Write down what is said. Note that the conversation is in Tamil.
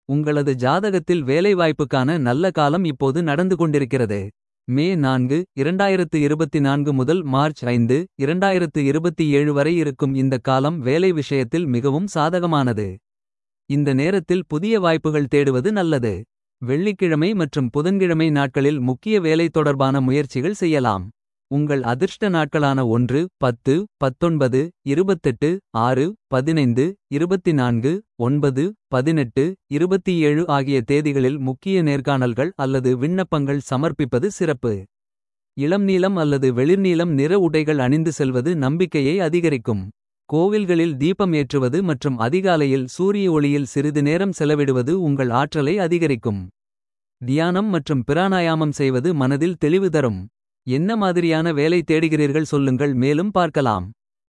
உங்களது ஜாதகத்தில் வேலைவாய்ப்புக்கான நல்ல காலம் இப்போது நடந்து கொண்டிருக்கிறது. மே நான்கு இரண்டாயிரத்து இருபத்தி நான்கு முதல் மார்ச் ஐந்து இரண்டாயிரத்து இருபத்தி ஏழு வரை இருக்கும் இந்த காலம் வேலை விஷயத்தில் மிகவும் சாதகமானது. இந்த நேரத்தில் புதிய வாய்ப்புகள் தேடுவது நல்லது. வெள்ளிக்கிழமை மற்றும் புதன்கிழமை நாட்களில் முக்கிய வேலை தொடர்பான முயற்சிகள் செய்யலாம். உங்கள் அதிர்ஷ்ட நாட்களான ஒன்று பத்து பத்தொன்பது இருபத்தெட்டு ஆறு பதினைந்து இருபத்தி நான்கு ஒன்பது பதினெட்டு இருபத்தி ஏழு ஆகிய தேதிகளில் முக்கிய நேர்காணல்கள் அல்லது விண்ணப்பங்கள் சமர்ப்பிப்பது சிறப்பு. இளம் நீலம் அல்லது வெளிர்நீலம் நிற உடைகள் அணிந்து செல்வது நம்பிக்கையை அதிகரிக்கும். கோவில்களில் தீபம் ஏற்றுவது மற்றும் அதிகாலையில் சூரிய ஒளியில் சிறிது நேரம் செலவிடுவது உங்கள் ஆற்றலை அதிகரிக்கும். தியானம் மற்றும் பிராணாயாமம் செய்வது மனதில் தெளிவு தரும். என்ன மாதிரியான வேலை தேடுகிறீர்கள் சொல்லுங்கள் மேலும் பார்க்கலாம்.